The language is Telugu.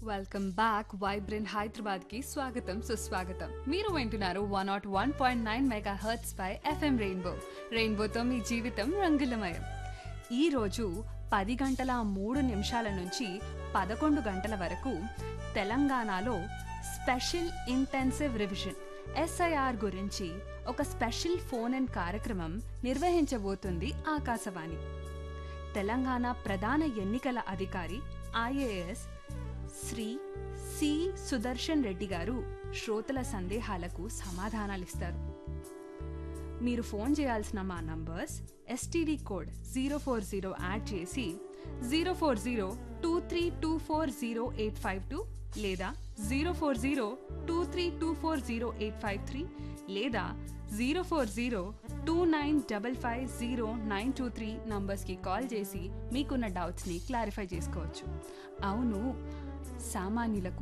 వెల్కమ్ బ్యాక్ వైబ్రెంట్ హైదరాబాద్ కి స్వాగతం సుస్వాగతం మీరు వింటున్నారు one naught one point nine megahertz పై ఎఫ్ఎం రెయిన్బో రెయిన్బోతో మీ జీవితం రంగులమయం ఈ రోజు పది గంటల మూడు నిమిషాల నుంచి పదకొండు గంటల వరకు తెలంగాణలో స్పెషల్ ఇంటెన్సివ్ రివిజన్ ఎస్ఐఆర్ గురించి ఒక స్పెషల్ ఫోన్ ఇన్ కార్యక్రమం నిర్వహించబోతుంది ఆకాశవాణి తెలంగాణ ప్రధాన ఎన్నికల అధికారి ఐఏఎస్ శ్రీ సి సుదర్శన్ రెడ్డి గారు శ్రోతల సందేహాలకు సమాధానాలిస్తారు మీరు ఫోన్ చేయాల్సిన మా numbers STD code zero four zero add చేసి zero four zero two three two four zero eight five two లేదా zero four zero two three two four zero eight five three లేదా zero four zero two nine double five zero nine two three నంబర్స్కి కాల్ చేసి మీకున్న డౌట్స్ని క్లారిఫై చేసుకోవచ్చు అవును సామాన్యులకు